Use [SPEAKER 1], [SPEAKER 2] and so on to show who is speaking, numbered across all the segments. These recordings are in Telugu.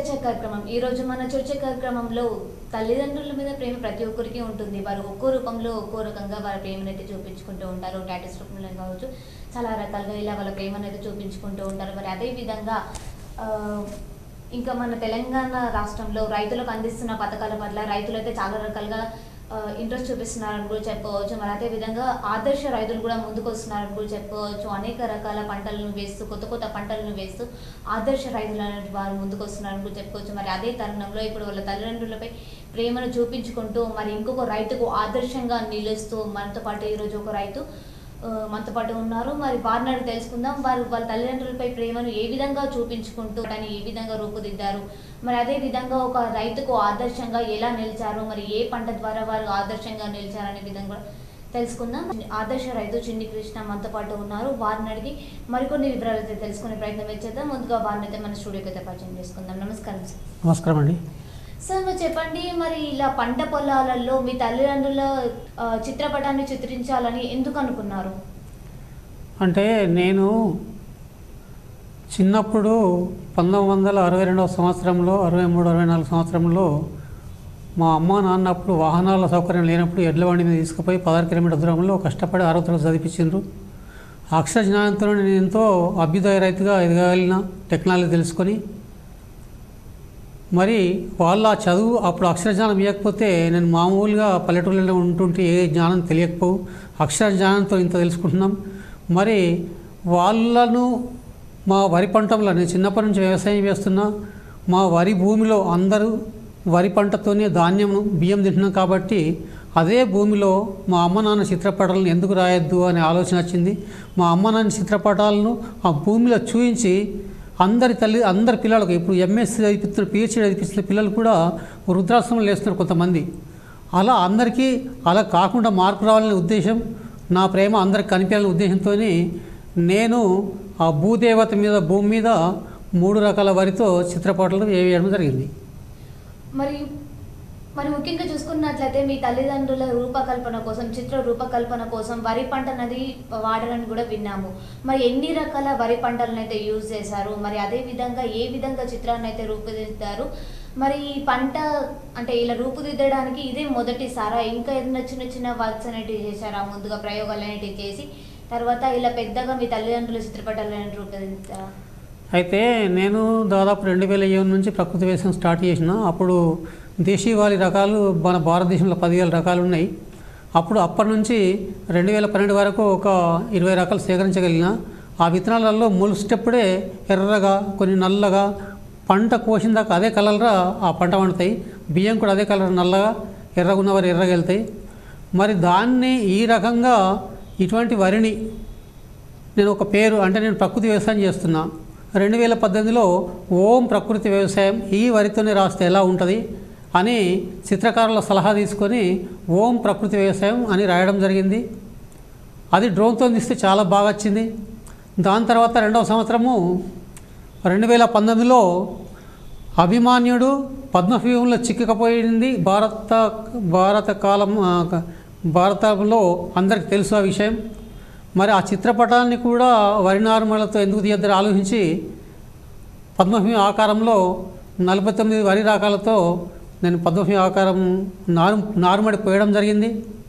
[SPEAKER 1] చర్చ కార్యక్రమం ఈ రోజు మన చర్చ కార్యక్రమంలో తల్లిదండ్రుల మీద ప్రేమ ప్రతి ఒక్కరికి ఉంటుంది వారు ఒక్కో రూపంలో ఒక్కో రకంగా వారి ప్రేమను అయితే చూపించుకుంటూ ఉంటారు టాటూస్ రూపంలో కావచ్చు చాలా రకాలుగా ఇలా వాళ్ళ ప్రేమను అయితే చూపించుకుంటూ ఉంటారు మరి అదే విధంగా ఆ, ఇంకా మన తెలంగాణ రాష్ట్రంలో రైతులకు అందిస్తున్న పథకాల పట్ల రైతులు అయితే చాలా రకాలుగా ఇంట్రెస్ట్ చూపిస్తున్నారని కూడా చెప్పవచ్చు మరి అదే విధంగా ఆదర్శ రైతులు కూడా ముందుకు వస్తున్నారని కూడా చెప్పవచ్చు అనేక రకాల పంటలను వేస్తూ కొత్త కొత్త పంటలను వేస్తూ ఆదర్శ రైతులు అనేటి వారు ముందుకు వస్తున్నారని కూడా చెప్పుకోవచ్చు మరి అదే తరుణంలో ఇప్పుడు వాళ్ళ తల్లిదండ్రులపై ప్రేమను చూపించుకుంటూ మరి ఇంకొక రైతుకు ఆదర్శంగా నిలుస్తూ మనతో పాటు ఈరోజు ఒక రైతు ఆ, మనతో పాటు ఉన్నారు మరి వారిని అడిగి తెలుసుకుందాం వారు వాళ్ళ తల్లిదండ్రులపై ప్రేమను ఏ విధంగా చూపించుకుంటూ దాన్ని ఏ విధంగా రూపుదిద్దారు మరి అదే విధంగా ఒక రైతుకు ఆదర్శంగా ఎలా నిలిచారు మరి ఏ పంట ద్వారా వారు ఆదర్శంగా నిలిచారు అనే విధంగా కూడా తెలుసుకుందాం ఆదర్శ రైతు చిన్ని కృష్ణ మనతో పాటు ఉన్నారు వారిని అడిగి మరికొన్ని వివరాలు అయితే తెలుసుకునే ప్రయత్నం అయితే చేద్దాం ముందుగా వారిని అయితే మన స్టూడియోకి అయితే పరిచయం చేసుకుందాం నమస్కారం సార్
[SPEAKER 2] నమస్కారం అండి
[SPEAKER 1] సార్ మీరు చెప్పండి మరి ఇలా పంట పొలాలలో మీ తల్లిదండ్రుల ఆ, చిత్రపటాన్ని చిత్రించాలని ఎందుకు అనుకున్నారు
[SPEAKER 2] అంటే నేను చిన్నప్పుడు పంతొమ్మిది వందల అరవై రెండవ సంవత్సరంలో అరవై మూడు అరవై నాలుగు సంవత్సరంలో మా అమ్మ నాన్న అప్పుడు వాహనాల సౌకర్యం లేనప్పుడు ఎడ్ల బండి మీద తీసుకుపోయి పదహారు కిలోమీటర్ దూరంలో కష్టపడి ఆరో తరగతి చదివించిండ్రు అక్షర జ్ఞానంతో నేను ఎంతో అభ్యుదయ రైతుగా ఎదగలిగిన టెక్నాలజీ తెలుసుకొని మరి వాళ్ళ చదువు అప్పుడు అక్షర జ్ఞానం ఇవ్వకపోతే నేను మామూలుగా పల్లెటూళ్ళలో ఉంటుంటే ఏ జ్ఞానం తెలియకపోవు అక్షర జ్ఞానంతో ఇంత తెలుసుకుంటున్నాం మరి వాళ్ళను మా వరి పంటలో నేను చిన్నప్పటి నుంచి వ్యవసాయం చేస్తున్నా మా వరి భూమిలో అందరూ వరి పంటతోనే ధాన్యం బియ్యం తింటున్నాం కాబట్టి అదే భూమిలో మా అమ్మ నాన్న చిత్రపటాలను ఎందుకు రాయొద్దు అనే ఆలోచన వచ్చింది మా అమ్మ నాన్న చిత్రపటాలను ఆ భూమిలో చూయించి అందరి తల్లి అందరి పిల్లలకు ఇప్పుడు ఎంఎస్సీ చదివిస్తున్న పిహెచ్డీ చదివిస్తున్న పిల్లలు కూడా వృద్ధాశ్రమంలో వేస్తున్నారు కొంతమంది అలా అందరికీ అలా కాకుండా మార్పు రావాలనే ఉద్దేశం నా ప్రేమ అందరికి కనిపించాలనే ఉద్దేశంతో నేను ఆ భూదేవత మీద భూమి మీద మూడు రకాల వరితో చిత్రపటాలు వేయడం జరిగింది
[SPEAKER 1] మరి మరి ముఖ్యంగా చూసుకున్నట్లయితే మీ తల్లిదండ్రుల రూపకల్పన కోసం చిత్ర రూపకల్పన కోసం వరి పంట అనేది వాడరని కూడా విన్నాము మరి ఎన్ని రకాల వరి పంటలను అయితే యూజ్ చేశారు మరి అదే విధంగా ఏ విధంగా చిత్రాన్ని అయితే రూపుదిద్దారు మరి ఈ పంట అంటే ఇలా రూపుదిద్దడానికి ఇదే మొదటిసారా ఇంకా ఏదైనా చిన్న చిన్న వర్క్స్ అనేటివి చేశారా ముందుగా ప్రయోగాలు అనేటివి చేసి తర్వాత ఇలా పెద్దగా మీ తల్లిదండ్రుల చిత్రపటాలను రూపుదిద్దారా
[SPEAKER 2] అయితే నేను దాదాపు రెండు వేల ఏడు నుంచి ప్రకృతి వ్యవసాయం స్టార్ట్ చేసిన అప్పుడు దేశీయవాళి రకాలు మన భారతదేశంలో పదివేల రకాలు ఉన్నాయి అప్పుడు అప్పటి నుంచి రెండు వేల పన్నెండు వరకు ఒక ఇరవై రకాలు సేకరించగలిగిన ఆ విత్తనాలలో మొలిసేటప్పుడే ఎర్రగా కొన్ని నల్లగా పంట కోసిన దాకా అదే కలర్గా ఆ పంట పండుతాయి బియ్యం కూడా అదే కలర్ నల్లగా ఎర్రగా ఉన్నవారు ఎర్రగా వెళ్తాయి మరి దాన్ని ఈ రకంగా ఇటువంటి వరిని నేను ఒక పేరు అంటే నేను ప్రకృతి వ్యవసాయం చేస్తున్నా రెండు వేల పద్దెనిమిదిలో ఓం ప్రకృతి వ్యవసాయం ఈ వరితోనే రాస్తే ఎలా ఉంటుంది అని చిత్రకారుల సలహా తీసుకొని ఓం ప్రకృతి వ్యవసాయం అని రాయడం జరిగింది అది డ్రోన్తో తీస్తే చాలా బాగా వచ్చింది దాని తర్వాత రెండవ సంవత్సరము రెండు వేల పంతొమ్మిదిలో అభిమాన్యుడు పద్మవ్యూహంలో చిక్కుకపోయింది భారత భారత కాలం ఆ, భారతంలో అందరికి తెలుసు ఆ విషయం మరి ఆ చిత్రపటాన్ని కూడా వరి నారుమలతో ఎందుకు తీయద్దని ఆలోచించి పద్మవ్యూహం ఆకారంలో నలభై తొమ్మిది వరి రకాలతో నేను పద్మవ్యూహం ఆకారం నారు నారుమడి పోయడం జరిగింది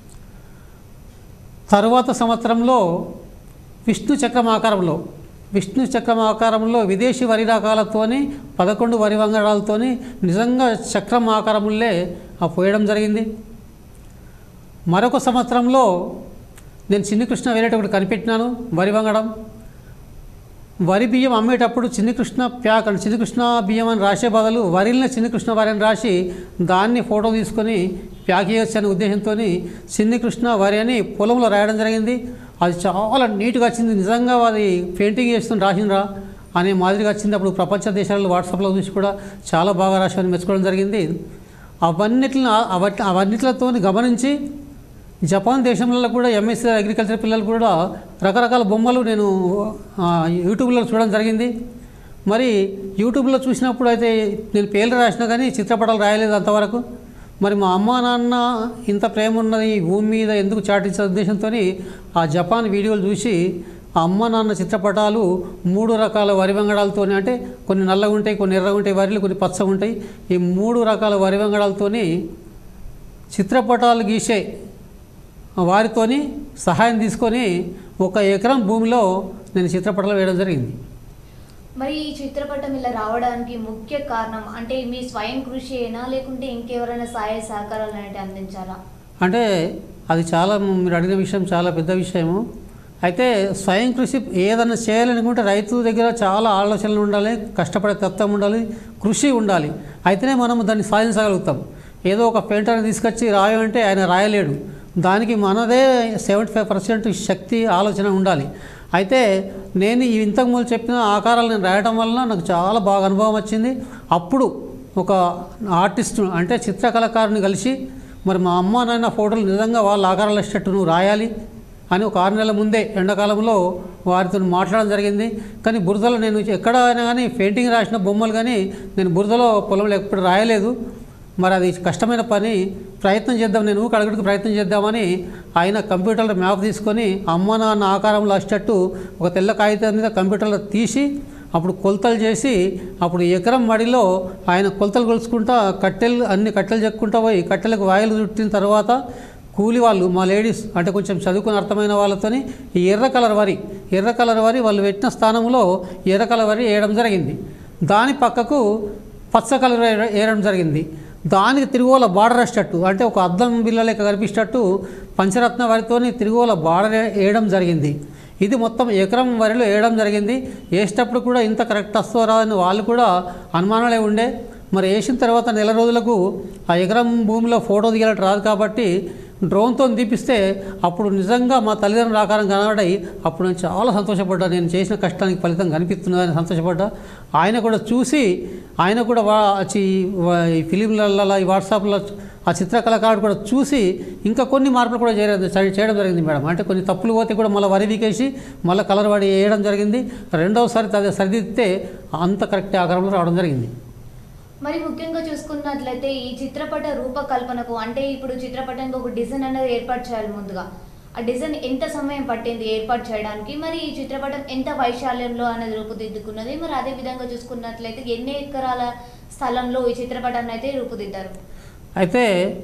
[SPEAKER 2] తరువాత సంవత్సరంలో విష్ణు చక్రం ఆకారంలో విష్ణు చక్రం ఆకారంలో విదేశీ వరి రకాలతోని పదకొండు వరి వంగడాలతోని నిజంగా చక్రం ఆకారంలో ఆ పోయడం జరిగింది మరొక సంవత్సరంలో నేను చిన్ని కృష్ణ వేరేటప్పుడు కనిపెట్టినాను వరి వంగడం వరి బియ్యం అమ్మేటప్పుడు చిన్ని కృష్ణ ప్యాక్ అని చిన్ని కృష్ణ బియ్యం అని రాసే బదులు వరిని చిన్ని కృష్ణ వరి అని రాసి దాన్ని ఫోటో తీసుకొని ప్యాక్ చేయొచ్చు అనే ఉద్దేశంతో చిన్ని కృష్ణ వరి అని పొలంలో రాయడం జరిగింది అది చాలా నీట్గా వచ్చింది నిజంగా అది పెయింటింగ్ చేస్తుని రాసిండ్రా అనే మాదిరిగా వచ్చింది అప్పుడు ప్రపంచ దేశాలలో వాట్సాప్లో చూసి కూడా చాలా బాగా రాశామని మెచ్చుకోవడం జరిగింది అవన్నిటిని అవట్ అవన్నిటితో గమనించి జపాన్ దేశంలో కూడా ఎంఎస్సీ అగ్రికల్చర్ పిల్లలు కూడా రకరకాల బొమ్మలు నేను ఆ, యూట్యూబ్లో చూడడం జరిగింది మరి యూట్యూబ్లో చూసినప్పుడు అయితే నేను పేర్లు రాసినా కానీ చిత్రపటాలు రాయలేదు అంతవరకు మరి మా అమ్మ నాన్న ఇంత ప్రేమ ఉన్నది ఈ భూమి మీద ఎందుకు చాటించే ఉద్దేశంతో ఆ జపాన్ వీడియోలు చూసి ఆ అమ్మ నాన్న చిత్రపటాలు మూడు రకాల వరి వంగడాలతోని అంటే కొన్ని నల్లగా ఉంటాయి కొన్ని ఎర్రగా ఉంటాయి వరిలు కొన్ని పచ్చగా ఉంటాయి ఈ మూడు రకాల వరి వంగడాలతోని చిత్రపటాలు గీసే వారితోని సహాయం తీసుకొని ఒక ఎకరం భూమిలో నేను చిత్రపటాలు వేయడం జరిగింది
[SPEAKER 1] మరి ఈ చిత్రపటం ఇలా రావడానికి ముఖ్య కారణం అంటే మీ స్వయం కృషి అయినా లేకుంటే ఇంకెవరైనా సహాయ సహకారాలు అనేవి అందించారా
[SPEAKER 2] అంటే అది చాలా మీరు అడిగిన విషయం చాలా పెద్ద విషయము అయితే స్వయం కృషి ఏదైనా చేయాలనుకుంటే రైతు దగ్గర చాలా ఆలోచనలు ఉండాలి కష్టపడే తత్వం ఉండాలి కృషి ఉండాలి అయితేనే మనం దాన్ని సాధించగలుగుతాం ఏదో ఒక పెయింటర్ని తీసుకొచ్చి రాయమంటే ఆయన రాయలేడు దానికి మనదే సెవెంటీ ఫైవ్ పర్సెంట్ శక్తి ఆలోచన ఉండాలి అయితే నేను ఈ ఇంతకుముందు చెప్పిన ఆకారాలు నేను రాయడం వలన నాకు చాలా బాగా అనుభవం వచ్చింది అప్పుడు ఒక ఆర్టిస్ట్ అంటే చిత్రకళాకారుని కలిసి మరి మా అమ్మ నాన్న ఫోటోలు నిజంగా వాళ్ళ ఆకారాలు వచ్చేటట్టు నువ్వు రాయాలి అని ఒక ఆరు నెలల ముందే ఎండాకాలంలో వారితో మాట్లాడడం జరిగింది కానీ బురదలో నేను ఎక్కడ అయినా కానీ పెయింటింగ్ రాసిన బొమ్మలు కానీ నేను బురదలో పొలంలో ఎప్పుడు రాయలేదు మరి అది కష్టమైన పని ప్రయత్నం చేద్దాం నేను కడగడికి ప్రయత్నం చేద్దామని ఆయన కంప్యూటర్లో మ్యాప్ తీసుకొని అమ్మ నాన్న ఆకారంలో వచ్చేటట్టు ఒక తెల్ల కాగితం మీద కంప్యూటర్లో తీసి అప్పుడు కొలతలు చేసి అప్పుడు ఎకరం మడిలో ఆయన కొలతలు కొలుచుకుంటా కట్టెలు అన్ని కట్టెలు చెక్కుంటా పోయి కట్టెలకు వాయిలు చుట్టిన తర్వాత కూలి వాళ్ళు మా లేడీస్ అంటే కొంచెం చదువుకుని అర్థమైన వాళ్ళతోని ఈ ఎర్ర కలర్ వరి ఎర్ర కలర్ వరి వాళ్ళు పెట్టిన స్థానంలో ఎర్ర కలర్ వరి వేయడం జరిగింది దాని పక్కకు పచ్చ కలర్ వేయ- వేయడం జరిగింది దానికి తిరుగువల బార్డర్ వచ్చేటట్టు అంటే ఒక అద్దం బిల్ల లెక్క కనిపించేటట్టు పంచరత్న వరితోని తిరుగువల బార్డర్ వేయడం జరిగింది ఇది మొత్తం ఎకరం వరిలో వేయడం జరిగింది వేసేటప్పుడు కూడా ఇంత కరెక్ట్ వస్తుందో రాదని వాళ్ళు కూడా అనుమానాలే ఉండే మరి వేసిన తర్వాత నెల రోజులకు ఆ ఎకరం భూమిలో ఫోటో దిగలట్టు రాదు కాబట్టి డ్రోన్తో తీపిస్తే అప్పుడు నిజంగా మా తల్లిదండ్రుల ఆకారం కనబడి అప్పుడు నేను చాలా సంతోషపడ్డా నేను చేసిన కష్టానికి ఫలితం కనిపిస్తున్నదని సంతోషపడ్డా ఆయన కూడా చూసి ఆయన కూడా వా వచ్చి వా- ఈ ఫిలింలలో ఈ వాట్సాప్లో ఆ చిత్రకళాకారుడు కూడా చూసి ఇంకా కొన్ని మార్పులు కూడా చేయడం చేయడం జరిగింది మేడం అంటే కొన్ని తప్పులు పోతే కూడా మళ్ళీ వరి వీకేసి మళ్ళీ కలర్ వాడి వేయడం జరిగింది రెండవసారి అది సరిదిద్దితే అంత కరెక్ట్ ఆకారంలో రావడం జరిగింది
[SPEAKER 1] మరి ముఖ్యంగా చూసుకున్నట్లయితే ఈ చిత్రపట రూపకల్పనకు అంటే ఇప్పుడు చిత్రపటానికి ఒక డిజైన్ అనేది ఏర్పాటు చేయాలి ముందుగా ఆ డిజైన్ ఎంత సమయం పట్టింది ఏర్పాటు చేయడానికి మరి ఈ చిత్రపటం ఎంత వైశాల్యంలో అనేది రూపుదిద్దుకున్నది మరి అదే విధంగా చూసుకున్నట్లయితే ఎన్ని ఎకరాల స్థలంలో ఈ చిత్రపటాన్ని అయితే రూపుదిద్దారు
[SPEAKER 2] అయితే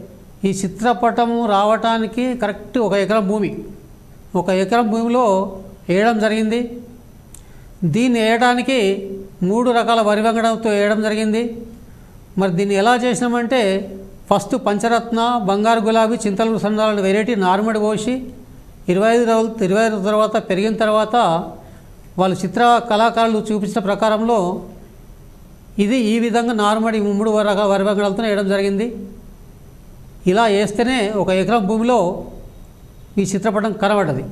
[SPEAKER 2] ఈ చిత్రపటము రావటానికి కరెక్ట్ ఒక ఎకరం భూమి ఒక ఎకరం భూమిలో వేయడం జరిగింది దీన్ని వేయడానికి మూడు రకాల వరి వంగడంతో వేయడం జరిగింది మరి దీన్ని ఎలా చేసినామంటే ఫస్ట్ పంచరత్న బంగారు గులాబీ చింతలు సందాలను వెరైటీ నార్మడి పోసి ఇరవై ఐదు రోజులు ఇరవై ఐదు తర్వాత పెరిగిన తర్వాత వాళ్ళు చిత్ర కళాకారులు చూపించిన ప్రకారంలో ఇది ఈ విధంగా నార్మడి మూడు రకాల వరి వంగడాలతో వేయడం జరిగింది ఇలా వేస్తేనే ఒక ఎకరం భూమిలో ఈ చిత్రపటం కనబడ్డది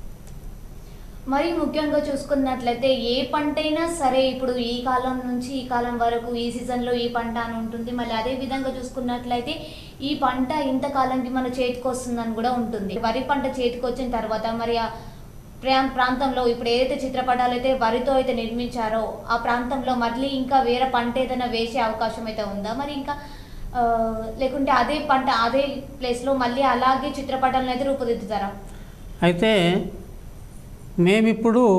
[SPEAKER 1] మరి ముఖ్యంగా చూసుకున్నట్లయితే ఏ పంట అయినా సరే ఇప్పుడు ఈ కాలం నుంచి ఈ కాలం వరకు ఈ సీజన్లో ఈ పంట అని ఉంటుంది మళ్ళీ అదే విధంగా చూసుకున్నట్లయితే ఈ పంట ఇంత కాలంకి మన చేతికి వస్తుందని కూడా ఉంటుంది వరి పంట చేతికి వచ్చిన తర్వాత మరి ఆ ప్రా- ప్రాంతంలో ఇప్పుడు ఏదైతే చిత్రపటాలు అయితే వరితో అయితే నిర్మించారో ఆ ప్రాంతంలో మళ్ళీ ఇంకా వేరే పంట ఏదైనా వేసే అవకాశం అయితే ఉందా మరి ఇంకా ఆ, లేకుంటే అదే పంట అదే ప్లేస్లో మళ్ళీ అలాగే చిత్రపటాలను అయితే రూపుదిద్దుతారా
[SPEAKER 2] అయితే మేమిప్పుడు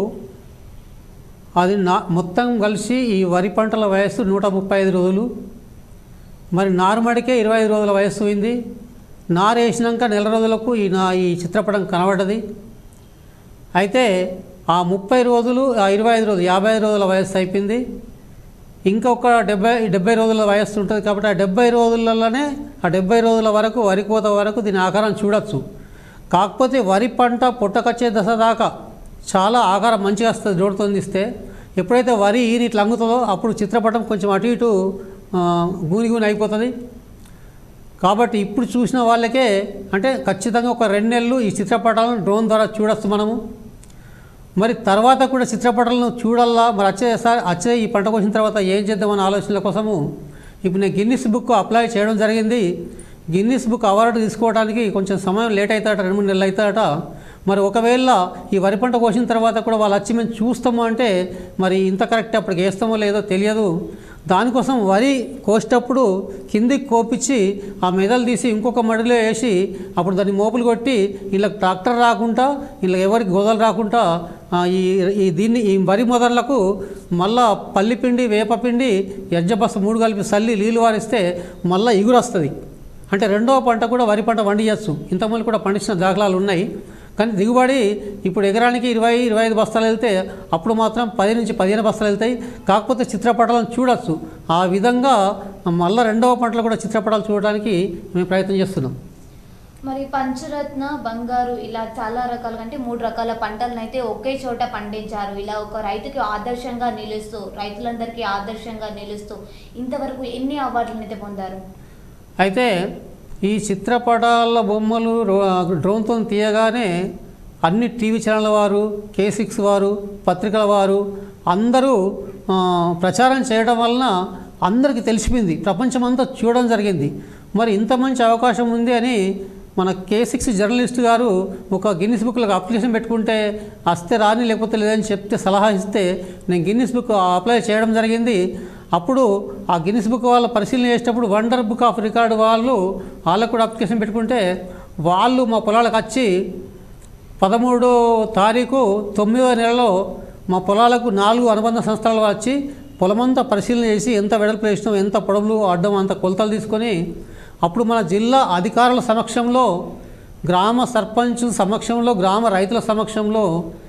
[SPEAKER 2] అది నా మొత్తం కలిసి ఈ వరి పంటల వయస్సు నూట ముప్పై ఐదు రోజులు మరి నారుమడికే ఇరవై ఐదు రోజుల వయస్సు అయింది నారు వేసినాక నెల రోజులకు ఈ నా ఈ చిత్రపటం కనబడ్డది అయితే ఆ ముప్పై రోజులు ఆ ఇరవై ఐదు రోజులు యాభై ఐదు రోజుల వయస్సు అయిపోయింది ఇంకొక డెబ్బై డెబ్బై రోజుల వయస్సు ఉంటుంది కాబట్టి ఆ డెబ్బై రోజులలోనే ఆ డెబ్బై రోజుల వరకు వరి కోత వరకు దీని ఆకారం చూడొచ్చు కాకపోతే వరి పంట పుట్టకొచ్చే దశ దాకా చాలా ఆకారం మంచిగా వస్తుంది జోడుతో ఇస్తే ఎప్పుడైతే వరి ఈని ఇట్లా అంగుతుందో అప్పుడు చిత్రపటం కొంచెం అటు ఇటు ఆ, గూని గూని అయిపోతుంది కాబట్టి ఇప్పుడు చూసిన వాళ్ళకే అంటే ఖచ్చితంగా ఒక రెండు నెలలు ఈ చిత్రపటాలను డ్రోన్ ద్వారా చూడొచ్చు మనము మరి తర్వాత కూడా చిత్రపటాలను చూడాలా మరి వచ్చేసారి వచ్చే ఈ పంట కోసిన తర్వాత ఏం చేద్దామనే ఆలోచనల కోసము ఇప్పుడు నేను గిన్నిస్ బుక్ అప్లై చేయడం జరిగింది గిన్నిస్ బుక్ అవార్డు తీసుకోవడానికి కొంచెం సమయం లేట్ అవుతాడట రెండు మూడు నెలలు అవుతాడట మరి ఒకవేళ ఈ వరి పంట కోసిన తర్వాత కూడా వాళ్ళు వచ్చి మేము చూస్తాము అంటే మరి ఇంత కరెక్ట్ అప్పటికి వేస్తామో లేదో తెలియదు దానికోసం వరి కోసేటప్పుడు కిందికి కోపించి ఆ మెదలు తీసి ఇంకొక మడిలో వేసి అప్పుడు దాన్ని మోపులు కొట్టి ఇలా ట్రాక్టర్ రాకుండా ఇలా ఎవరికి గోదలు రాకుండా ఆ, ఈ ఈ దీన్ని ఈ వరి మొదళ్లకు మళ్ళా పల్లిపిండి వేపపిండి ఎజ్జబస్సు మూడు కలిపి చల్లి నీళ్ళు వారిస్తే మళ్ళీ ఇగురు వస్తుంది అంటే రెండవ పంట కూడా వరి పంట పండియచ్చు ఇంతకుముందు కూడా పండించిన దాఖలాలు ఉన్నాయి కానీ దిగుబడి ఇప్పుడు ఎకరానికి ఇరవై ఇరవై ఐదు బస్తాలు వెళ్తే అప్పుడు మాత్రం పది నుంచి పదిహేను బస్తాలు వెళ్తాయి కాకపోతే చిత్రపటాలను చూడొచ్చు ఆ విధంగా మళ్ళీ రెండవ పంటలు కూడా చిత్రపటాలు చూడడానికి మేము ప్రయత్నం చేస్తున్నాం
[SPEAKER 1] మరి పంచరత్న బంగారు ఇలా చాలా రకాలుగా అంటే మూడు రకాల పంటలను అయితే ఒకే చోట పండించారు ఇలా ఒక రైతుకి ఆదర్శంగా నిలుస్తూ రైతులందరికీ ఆదర్శంగా నిలుస్తూ ఇంతవరకు ఎన్ని అవార్డులను అయితే పొందారు
[SPEAKER 2] అయితే ఈ చిత్రపటాల బొమ్మలు రో- డ్రోన్తో తీయగానే అన్ని టీవీ ఛానళ్ళ వారు కే సిక్స్ వారు పత్రికల వారు అందరూ ఆ, ప్రచారం చేయడం వలన అందరికీ తెలిసిపోయింది ప్రపంచమంతా చూడడం జరిగింది మరి ఇంత మంచి అవకాశం ఉంది అని మన కే సిక్స్ జర్నలిస్ట్ గారు ఒక గిన్నిస్ బుక్లకు అప్లికేషన్ పెట్టుకుంటే వస్తే రాని లేకపోతే లేదని చెప్తే సలహా ఇస్తే నేను గిన్నిస్ బుక్ అప్లై చేయడం జరిగింది అప్పుడు ఆ గిన్నిస్ బుక్ వాళ్ళు పరిశీలన చేసేటప్పుడు వండర్ బుక్ ఆఫ్ రికార్డ్ వాళ్ళు వాళ్ళకు కూడా అప్లికేషన్ పెట్టుకుంటే వాళ్ళు మా పొలాలకు వచ్చి పదమూడో తారీఖు తొమ్మిదో నెలలో మా పొలాలకు నాలుగు అనుబంధ సంస్థలు వచ్చి పొలమంతా పరిశీలన చేసి ఎంత వెడల్పు వేసినాం ఎంత పొడవులు అడ్డం అంత కొలతలు తీసుకొని అప్పుడు మన జిల్లా అధికారుల సమక్షంలో గ్రామ సర్పంచ్ సమక్షంలో గ్రామ రైతుల సమక్షంలో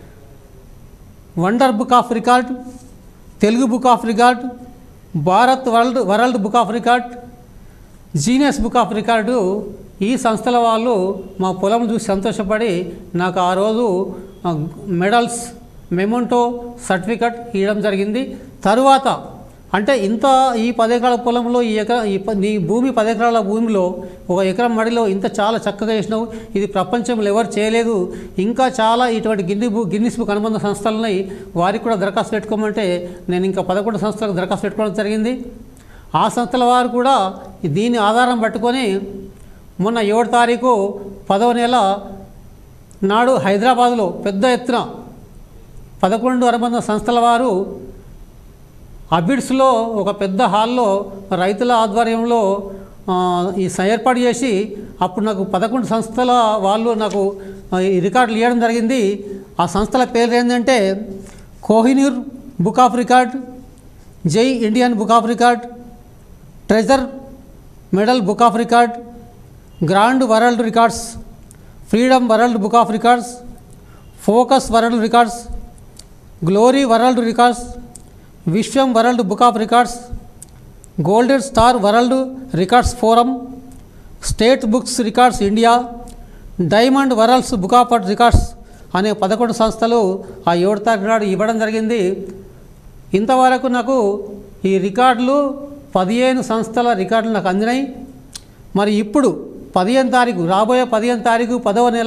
[SPEAKER 2] wonder book of record Telugu book of record Bharat world world book of record genius book of record ఈ సంస్థల వాళ్ళు మా పొలం చూసి సంతోషపడి నాకు ఆ రోజు ఆ, మెడల్స్ మెమోంటో సర్టిఫికెట్ ఇవ్వడం జరిగింది తరువాత అంటే ఇంత ఈ పది ఎకరాల పొలంలో ఈ ఎకరా ఈ ప- నీ భూమి పది ఎకరాల భూమిలో ఒక ఎకరం మడిలో ఇంత చాలా చక్కగా చేసినావు ఇది ప్రపంచంలో ఎవరు చేయలేదు ఇంకా చాలా ఇటువంటి గిన్ని బు గిన్నిస్ బుక్ అనుబంధ సంస్థలు ఉన్నాయి వారికి కూడా దరఖాస్తు పెట్టుకోమంటే నేను ఇంకా పదకొండు సంస్థలకు దరఖాస్తు పెట్టుకోవడం జరిగింది ఆ సంస్థల వారు కూడా దీని ఆధారం పట్టుకొని మొన్న ఏడు తారీఖు పదవ నెల నాడు హైదరాబాదులో పెద్ద ఎత్తున పదకొండు అనుబంధ సంస్థల వారు అబిడ్స్లో ఒక పెద్ద హాల్లో రైతుల ఆధ్వర్యంలో ఆ, ఈ స- ఏర్పాటు చేసి అప్పుడు నాకు పదకొండు సంస్థల వాళ్ళు నాకు ఆ, ఈ రికార్డులు ఇవ్వడం జరిగింది ఆ సంస్థల పేర్లు ఏంటంటే Kohinoor book of record Jai Indian book of record treasure medal book of record grand world records freedom world book of records focus world records glory world records Vishwam world book of records golden star world records forum state books records India diamond worlds book of records అనే పదకొండు సంస్థలు ఆ ఏడు తారీఖు నాడు ఇవ్వడం జరిగింది ఇంతవరకు నాకు ఈ రికార్డులు పదిహేను సంస్థల రికార్డులు నాకు అందినాయి మరి ఇప్పుడు పదిహేను తారీఖు రాబోయే పదిహేను తారీఖు పదవ నెల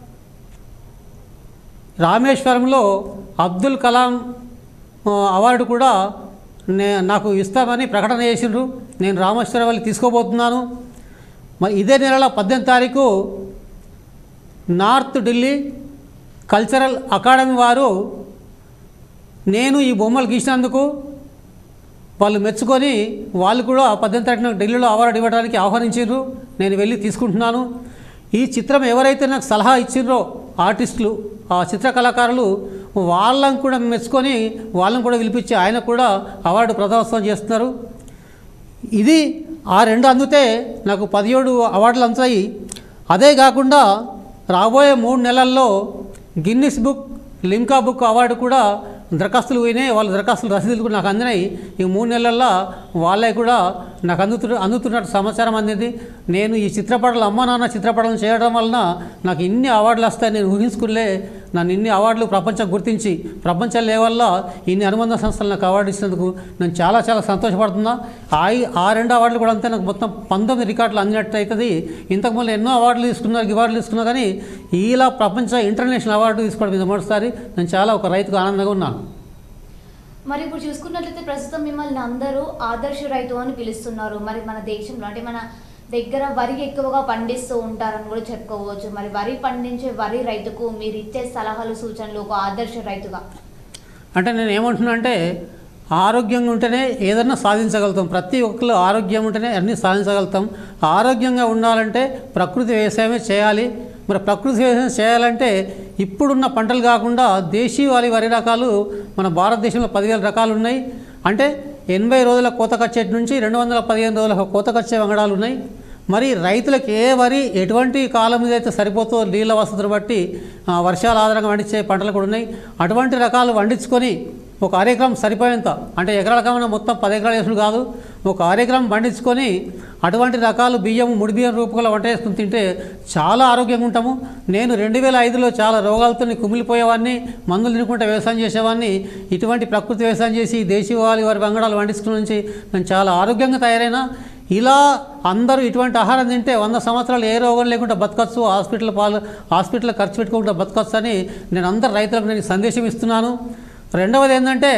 [SPEAKER 2] రామేశ్వరంలో అబ్దుల్ కలాం ఆ, అవార్డు కూడా నే నాకు ఇస్తామని ప్రకటన చేసిండ్రు నేను రామేశ్వరం వెళ్ళి తీసుకోబోతున్నాను మరి ఇదే నెల పద్దెనిమిది తారీఖు నార్త్ ఢిల్లీ కల్చరల్ అకాడమీ వారు నేను ఈ బొమ్మలు గీసినందుకు వాళ్ళు మెచ్చుకొని వాళ్ళు కూడా పద్దెనిమిది తారీఖున ఢిల్లీలో అవార్డు ఇవ్వడానికి ఆహ్వానించారు నేను వెళ్ళి తీసుకుంటున్నాను ఈ చిత్రం ఎవరైతే నాకు సలహా ఇచ్చిండ్రో ఆర్టిస్టులు ఆ చిత్ర కళాకారులు వాళ్ళని కూడా మెచ్చుకొని వాళ్ళని కూడా పిలిపించి ఆయన కూడా అవార్డు ప్రదానోత్సవం చేస్తున్నారు ఇది ఆ రెండు అందితే నాకు పదిహేడు అవార్డులు అందుతాయి అదే కాకుండా రాబోయే మూడు నెలల్లో Guinness book Limca book award కూడా దరఖాస్తులు పోయినాయి వాళ్ళ దరఖాస్తులు రసీదులు కూడా నాకు అందినాయి ఈ మూడు నెలల్లో వాళ్ళే కూడా నాకు అందుతు అందుతున్నట్టు సమాచారం అందింది నేను ఈ చిత్రపటాలు అమ్మ నాన్న చిత్రపటాలను చేయడం వలన నాకు ఇన్ని అవార్డులు వస్తాయి నేను ఊహించుకులే నన్ను ఇన్ని అవార్డులు ప్రపంచం గుర్తించి ప్రపంచ లెవెల్లో ఇన్ని అనుబంధ సంస్థలు నాకు అవార్డు ఇచ్చినందుకు నేను చాలా చాలా సంతోషపడుతున్నా ఆ ఆ రెండు అవార్డులు కూడా అంతే నాకు మొత్తం పంతొమ్మిది రికార్డులు అందినట్టు అవుతుంది ఇంతకుముందు ఎన్నో అవార్డులు తీసుకున్నారు అవార్డులు తీసుకున్నా కానీ ఇలా ప్రపంచ ఇంటర్నేషనల్ అవార్డు తీసుకోవడం ఇది మొదటిసారి నేను చాలా ఒక రైతుకు ఆనందంగా ఉన్నాను
[SPEAKER 1] మరి ఇప్పుడు చూసుకున్నట్లయితే ప్రస్తుతం మిమ్మల్ని అందరూ ఆదర్శ రైతు అని పిలుస్తున్నారు మరి మన దేశంలో అంటే మన దగ్గర వరి ఎక్కువగా పండిస్తూ ఉంటారని కూడా చెప్పుకోవచ్చు మరి వరి పండించే వరి రైతుకు మీరు ఇచ్చే సలహాలు సూచనలు ఒక ఆదర్శ రైతుగా
[SPEAKER 2] అంటే నేను ఏమంటున్నా అంటే ఆరోగ్యంగా ఉంటేనే ఏదన్నా సాధించగలుగుతాం ప్రతి ఒక్కరు ఆరోగ్యం ఉంటేనే అన్నీ సాధించగలుగుతాం ఆరోగ్యంగా ఉండాలంటే ప్రకృతి వ్యవసాయమే చేయాలి మరి ప్రకృతి వ్యవసాయం చేయాలంటే ఇప్పుడున్న పంటలు కాకుండా దేశీవాలి వరి రకాలు మన భారతదేశంలో పదివేల రకాలు ఉన్నాయి అంటే ఎనభై రోజుల కోతకొచ్చేటి నుంచి రెండు వందల పదిహేను రోజుల కోతకొచ్చే వంగడాలు ఉన్నాయి మరి రైతులకు ఏ వరి ఎటువంటి కాలం మీద అయితే సరిపోతో నీళ్ళ వసతులు బట్టి ఆ, వర్షాల ఆధారంగా పండించే పంటలు కూడా ఉన్నాయి అటువంటి రకాలు పండించుకొని ఒక అరెకరం సరిపోయేంత అంటే ఎకరాల కన్నా మొత్తం పది ఎకరాలు వేసుడు కాదు ఒక అరెకరం పండించుకొని అటువంటి రకాలు బియ్యం ముడి బియ్యం రూపంలో వంట వేసుకుని తింటే చాలా ఆరోగ్యంగా ఉంటాము నేను రెండు వేల ఐదులో చాలా రోగాలతో కుమిలిపోయేవాడిని మందులు తినుకుంటే వ్యవసాయం చేసేవాడిని ఇటువంటి ప్రకృతి వ్యవసాయం చేసి దేశీవాలి వారి బంగాళాలు పండించుకున్న నుంచి నేను చాలా ఆరోగ్యంగా తయారైనా ఇలా అందరూ ఇటువంటి ఆహారం తింటే వంద సంవత్సరాలు ఏ రోగం లేకుండా బతకచ్చు హాస్పిటల్ పాలు హాస్పిటల్ ఖర్చు పెట్టుకోకుండా బతకచ్చు అని నేను అందరు రైతులకు నేను సందేశం ఇస్తున్నాను రెండవది ఏంటంటే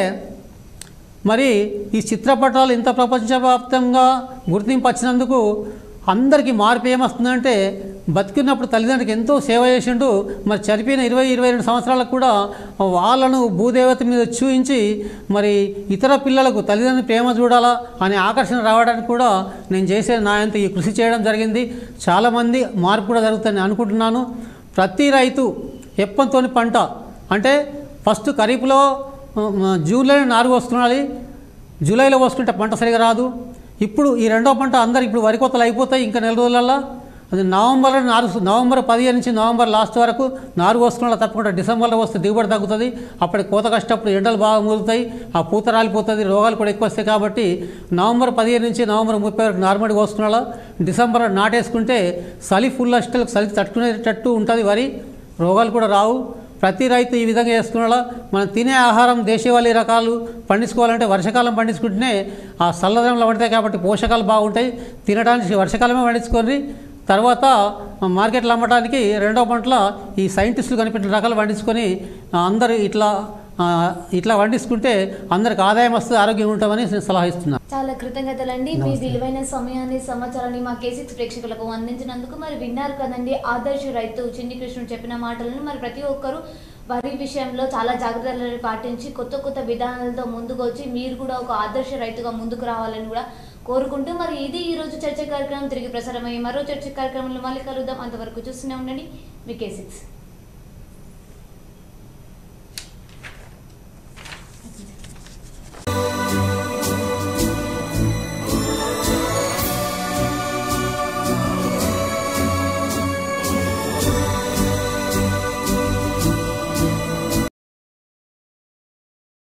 [SPEAKER 2] మరి ఈ చిత్రపటాలు ఇంత ప్రపంచవ్యాప్తంగా గుర్తింపు వచ్చినందుకు అందరికీ మార్పు ఏమొస్తుందంటే బతికినప్పుడు తల్లిదండ్రులకు ఎంతో సేవ చేసిండు మరి చనిపోయిన ఇరవై ఇరవై రెండు సంవత్సరాలకు కూడా వాళ్ళను భూదేవత మీద చూయించి మరి ఇతర పిల్లలకు తల్లిదండ్రుల ప్రేమ చూడాలా అనే ఆకర్షణ రావడానికి కూడా నేను చేసే నా అంత ఈ కృషి చేయడం జరిగింది చాలామంది మార్పు కూడా జరుగుతుందని అనుకుంటున్నాను ప్రతి రైతు ఎప్పంతోని పంట అంటే ఫస్ట్ ఖరీఫ్లో ఆ, జూన్లోనే నారు పోసుకోవాలి జూలైలో పోసుకుంటే పంట సరిగా రాదు ఇప్పుడు ఈ రెండో పంట అందరు ఇప్పుడు వరి కోతలు అయిపోతాయి ఇంకా నెల రోజులల్లో అది నవంబర్ నారు నవంబర్ పదిహేను నుంచి నవంబర్ లాస్ట్ వరకు నారు పోసుకున్న తప్పకుండా డిసెంబర్లో వస్తే దిగుబడి తగ్గుతుంది అప్పటి కోత కష్టప్పుడు ఎండలు బాగా మురుగుతాయి ఆ పూత రాలిపోతుంది రోగాలు కూడా ఎక్కువ వస్తాయి కాబట్టి నవంబర్ పదిహేను నుంచి నవంబర్ ముప్పై వరకు నార్మల్ పోసుకున్న డిసెంబర్ నాటేసుకుంటే చలి ఫుల్ అస్టలకు చలి తట్టుకునేటట్టు ఉంటుంది వరి రోగాలు కూడా రావు ప్రతి రైతు ఈ విధంగా చేసుకునేలా మనం తినే ఆహారం దేశీయవాళీ రకాలు పండించుకోవాలంటే వర్షాకాలం పండించుకుంటేనే ఆ చల్లదనంలో పడతాయి కాబట్టి పోషకాలు బాగుంటాయి తినడానికి వర్షాకాలమే పండించుకొని తర్వాత మార్కెట్లో అమ్మడానికి రెండో పంటల ఈ సైంటిస్టులు కనిపెట్టిన రకాలు పండించుకొని ఆ, అందరూ ఇట్లా ఆ, ఇట్లా పండించుకుంటే అందరికి ఆదాయం వస్తుంది ఆరోగ్యం ఉంటామని నేను సలహా ఇస్తున్నాను
[SPEAKER 1] చాలా కృతజ్ఞతలండి మీ విలువైన సమయాన్ని సమాచారాన్ని మా కేసిక్స్ ప్రేక్షకులకు అందించినందుకు మరి విన్నారు కదండి ఆదర్శ రైతు చిన్ని కృష్ణుడు చెప్పిన మాటలను మరి ప్రతి ఒక్కరూ వరి విషయంలో చాలా జాగ్రత్తలు పాటించి కొత్త కొత్త విధానాలతో ముందుకు వచ్చి మీరు కూడా ఒక ఆదర్శ రైతుగా ముందుకు రావాలని కూడా కోరుకుంటూ మరి ఇది ఈ రోజు చర్చ కార్యక్రమం తిరిగి ప్రసారమయ్యే మరో చర్చ కార్యక్రమంలో మళ్ళీ కలుద్దాం అంతవరకు చూస్తూనే ఉండండి మీ కేసిక్స్